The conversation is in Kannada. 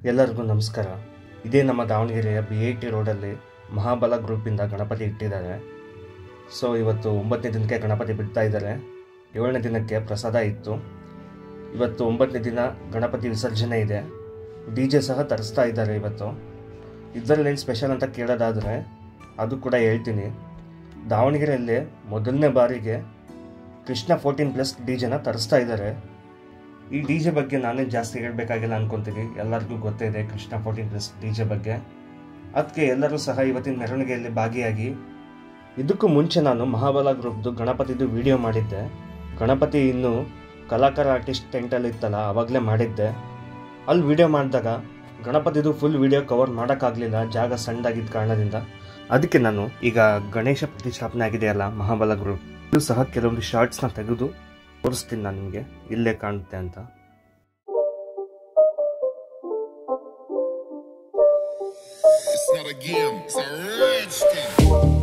ಎಲ್ಲರಿಗೂ ನಮಸ್ಕಾರ ಇದೇ ನಮ್ಮ ದಾವಣಗೆರೆಯ ಬಿ ಐ ಟಿ ರೋಡಲ್ಲಿ ಮಹಾಬಲ ಗ್ರೂಪಿಂದ ಗಣಪತಿ ಇಟ್ಟಿದ್ದಾರೆ ಸೊ ಇವತ್ತು ಒಂಬತ್ತನೇ ದಿನಕ್ಕೆ ಗಣಪತಿ ಬಿಡ್ತಾ ಇದ್ದಾರೆ ಏಳನೇ ದಿನಕ್ಕೆ ಪ್ರಸಾದ ಇತ್ತು ಇವತ್ತು ಒಂಬತ್ತನೇ ದಿನ ಗಣಪತಿ ವಿಸರ್ಜನೆ ಇದೆ ಡಿ ಜೆ ಸಹ ತರಿಸ್ತಾ ಇದ್ದಾರೆ ಇವತ್ತು ಇದರಲ್ಲೇನು ಸ್ಪೆಷಲ್ ಅಂತ ಕೇಳೋದಾದರೆ ಅದು ಕೂಡ ಹೇಳ್ತೀನಿ ದಾವಣಗೆರೆಯಲ್ಲಿ ಮೊದಲನೇ ಬಾರಿಗೆ ಕೃಷ್ಣ ಫೋರ್ಟೀನ್ ಪ್ಲಸ್ ಡಿ ಜೆನ ತರಿಸ್ತಾ ಇದ್ದಾರೆ ಈ ಡಿ ಜೆ ಬಗ್ಗೆ ನಾನೇ ಜಾಸ್ತಿ ಹೇಳಬೇಕಾಗಿಲ್ಲ ಅನ್ಕೊಂತೀನಿ ಎಲ್ಲರಿಗೂ ಗೊತ್ತೇ ಇದೆ Krishna fourteen plus D J ಬಗ್ಗೆ ಅದಕ್ಕೆ ಎಲ್ಲರೂ ಸಹ ಇವತ್ತಿನ ಮೆರವಣಿಗೆಯಲ್ಲಿ ಭಾಗಿಯಾಗಿ ಇದಕ್ಕೂ ಮುಂಚೆ ನಾನು ಮಹಾಬಲ ಗ್ರೂಪ್ದು ಗಣಪತಿದು ವಿಡಿಯೋ ಮಾಡಿದ್ದೆ ಗಣಪತಿ ಇನ್ನು ಕಲಾಕಾರ ಆರ್ಟಿಸ್ಟ್ ಟೆಂಟಲ್ಲಿ ಇತ್ತಲ್ಲ ಆವಾಗಲೇ ಮಾಡಿದ್ದೆ ಅಲ್ಲಿ ವಿಡಿಯೋ ಮಾಡಿದಾಗ ಗಣಪತಿದು ಫುಲ್ ವಿಡಿಯೋ ಕವರ್ ಮಾಡೋಕ್ಕಾಗಲಿಲ್ಲ ಜಾಗ ಸಣ್ಣದಾಗಿದ್ದ ಕಾರಣದಿಂದ ಅದಕ್ಕೆ ನಾನು ಈಗ ಗಣೇಶ ಪ್ರತಿಷ್ಠಾಪನೆ ಆಗಿದೆಯಲ್ಲ ಮಹಾಬಲ ಗ್ರೂಪ್ ಇದು ಸಹ ಕೆಲವೊಂದು ಶಾರ್ಟ್ಸ್ನ ತೆಗೆದು ತೋರಿಸ್ತೀನಿ ನಾನು ನಿಮಗೆ ಇಲ್ಲೇ ಕಾಣುತ್ತೆ ಅಂತ It's not a game, it's a rich thing.